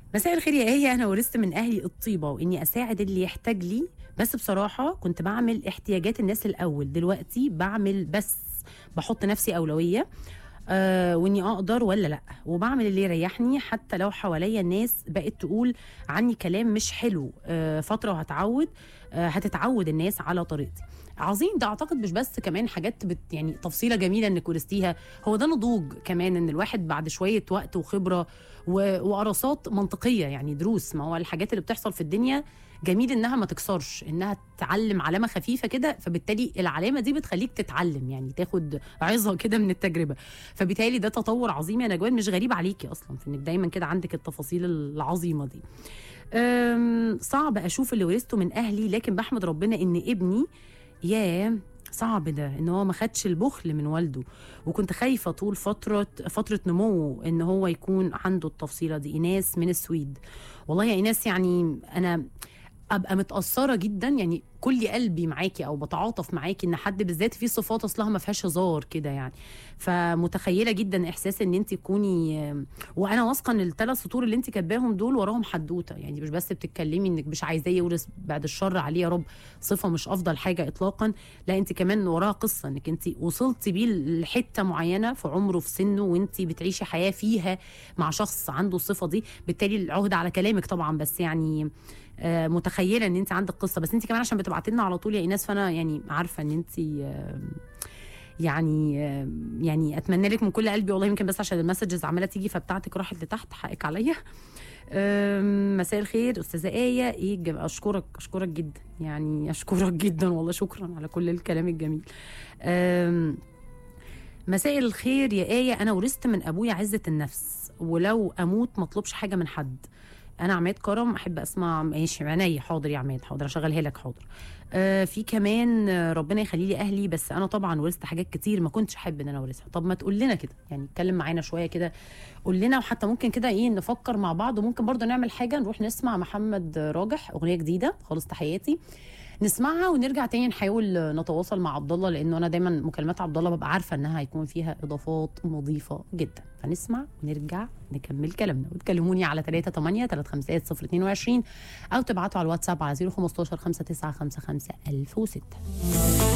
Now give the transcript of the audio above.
مساء الخير يا ايه انا ورثت من اهلي الطيبه واني اساعد اللي يحتاج لي بس بصراحه كنت بعمل احتياجات الناس الاول دلوقتي بعمل بس بحط نفسي اولويه آه واني اقدر ولا لا وبعمل اللي يريحني حتى لو حواليا الناس بقت تقول عني كلام مش حلو آه فتره وهتعود آه هتتعود الناس على طريقتي عظيم ده اعتقد مش بس كمان حاجات بت يعني تفصيله جميله انك ورثتيها هو ده نضوج كمان ان الواحد بعد شويه وقت وخبره و- وقرصات منطقيه يعني دروس ما هو الحاجات اللي بتحصل في الدنيا جميل انها ما تكسرش انها تعلم علامه خفيفه كده فبالتالي العلامه دي بتخليك تتعلم يعني تاخد عظه كده من التجربه فبالتالي ده تطور عظيم يا نجوان مش غريب عليكي اصلا في انك دايما كده عندك التفاصيل العظيمه دي أم، صعب اشوف اللي ورثته من اهلي لكن بحمد ربنا ان ابني ياه صعب ده ان هو ما خدش البخل من والده وكنت خايفه طول فتره فتره نموه ان هو يكون عنده التفصيله دي ايناس من السويد والله يا ايناس يعني انا ابقى متاثره جدا يعني كل قلبي معاكي او بتعاطف معاكي ان حد بالذات فيه صفات اصلها ما فيهاش هزار كده يعني فمتخيله جدا احساس ان انت تكوني وانا واثقه ان الثلاث سطور اللي انت كاتباهم دول وراهم حدوته يعني مش بس بتتكلمي انك مش عايزاه يورث بعد الشر عليه يا رب صفه مش افضل حاجه اطلاقا لا انت كمان وراها قصه انك انت وصلتي بيه لحته معينه في عمره في سنه وانت بتعيشي حياه فيها مع شخص عنده الصفه دي بالتالي العهد على كلامك طبعا بس يعني آه، متخيله ان انت عندك قصه بس انت كمان عشان بتبعتي لنا على طول يا ايناس فانا يعني عارفه ان انت آه، يعني آه، يعني اتمنى لك من كل قلبي والله يمكن بس عشان المسجز عماله تيجي فبتاعتك راحت لتحت حقك عليا آم، مساء الخير استاذه ايه ايه الجم- اشكرك اشكرك جدا يعني اشكرك جدا والله شكرا على كل الكلام الجميل آم، مساء الخير يا ايه انا ورثت من ابويا عزه النفس ولو اموت ما اطلبش حاجه من حد انا عماد كرم احب اسمع ماشي عينيا حاضر يا عماد حاضر اشغلها لك حاضر آه في كمان آه، ربنا يخلي لي اهلي بس انا طبعا ورثت حاجات كتير ما كنتش احب ان انا اورثها طب ما تقول لنا كده يعني اتكلم معانا شويه كده قول لنا وحتى ممكن كده ايه نفكر مع بعض وممكن برضه نعمل حاجه نروح نسمع محمد راجح اغنيه جديده خالص تحياتي نسمعها ونرجع تاني نحاول نتواصل مع عبد الله لانه انا دايما مكالمات عبد الله ببقى عارفه انها هيكون فيها اضافات نظيفه جدا فنسمع ونرجع نكمل كلامنا وتكلموني على 3 8 3 5 0 22 او تبعتوا على الواتساب على 015 595 1006